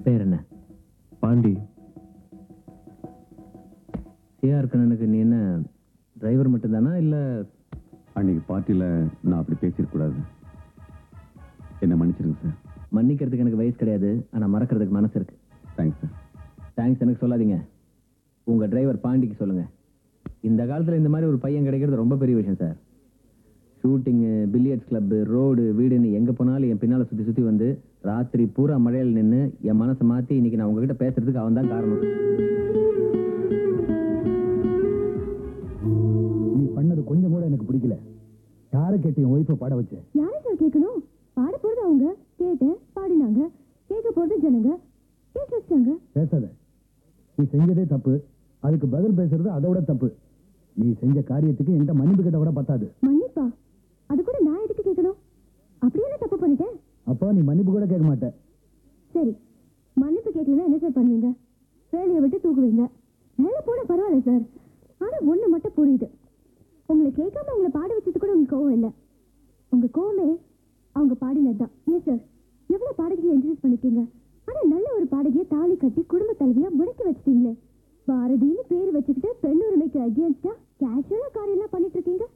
பேர் என்ன பாண்டி சிஆர் கண்ணனுக்கு நீ என்ன டிரைவர் மட்டும்தானா இல்ல அன்னைக்கு பார்ட்டியில் நான் அப்படி பேசிடக்கூடாது என்ன மன்னிச்சிருங்க சார் மன்னிக்கிறதுக்கு எனக்கு வயசு கிடையாது ஆனா மறக்கிறதுக்கு மனசு இருக்கு தேங்க்ஸ் சார் தேங்க்ஸ் எனக்கு சொல்லாதீங்க உங்க டிரைவர் பாண்டிக்கு சொல்லுங்க இந்த காலத்துல இந்த மாதிரி ஒரு பையன் கிடைக்கிறது ரொம்ப பெரிய விஷயம் சார் ஷூட்டிங்கு பில்லியர்ட்ஸ் கிளப் ரோடு வீடுன்னு எங்க போனாலும் என் பின்னால சுத்தி சுத்தி வந்து ராத்திரி பூரா மழையில் நின்று என் மனசை மாத்தி இன்னைக்கு நான் உங்ககிட்ட பேசுறதுக்கு அவன் தான் காரணம் நீ பண்ணது கொஞ்சம் கூட எனக்கு பிடிக்கல யாரை கேட்டு என் ஒய்ஃபை பாட வச்ச யாரை சார் கேட்கணும் பாட போறது அவங்க கேட்டேன் பாடினாங்க கேட்க போறது ஜனங்க கேட்டு வச்சாங்க பேசாத நீ செஞ்சதே தப்பு அதுக்கு பதில் பேசுறது அதோட தப்பு நீ செஞ்ச காரியத்துக்கு என்கிட்ட மன்னிப்பு கிட்ட கூட பத்தாது மன்னிப்பா அது கூட நான் எதுக்கு கேட்கணும் அப்படி என்ன தப்பு பண்ணிட்டேன் அப்போ நீ மன்னிப்பு கூட கேட்க மாட்ட சரி மன்னிப்பு கேட்கலன்னா என்ன சார் பண்ணுவீங்க வேலையை விட்டு தூக்குவீங்க வேலை போன பரவாயில்ல சார் ஆனா ஒண்ணு மட்டும் புரியுது உங்களை கேட்காம உங்களை பாட வச்சது கூட உங்களுக்கு கோவம் இல்லை உங்க கோவமே அவங்க பாடினதுதான் ஏன் சார் எவ்வளவு பாடகியை இன்ட்ரடியூஸ் பண்ணிருக்கீங்க ஆனா நல்ல ஒரு பாடகியை தாலி கட்டி குடும்ப தலைவியா முடக்கி வச்சிட்டீங்களே பாரதின்னு பேர் வச்சுக்கிட்டு பெண் உரிமைக்கு அகேன்ஸ்டா கேஷுவலா காரியம்லாம் பண்ணிட்டு இருக்கீங்க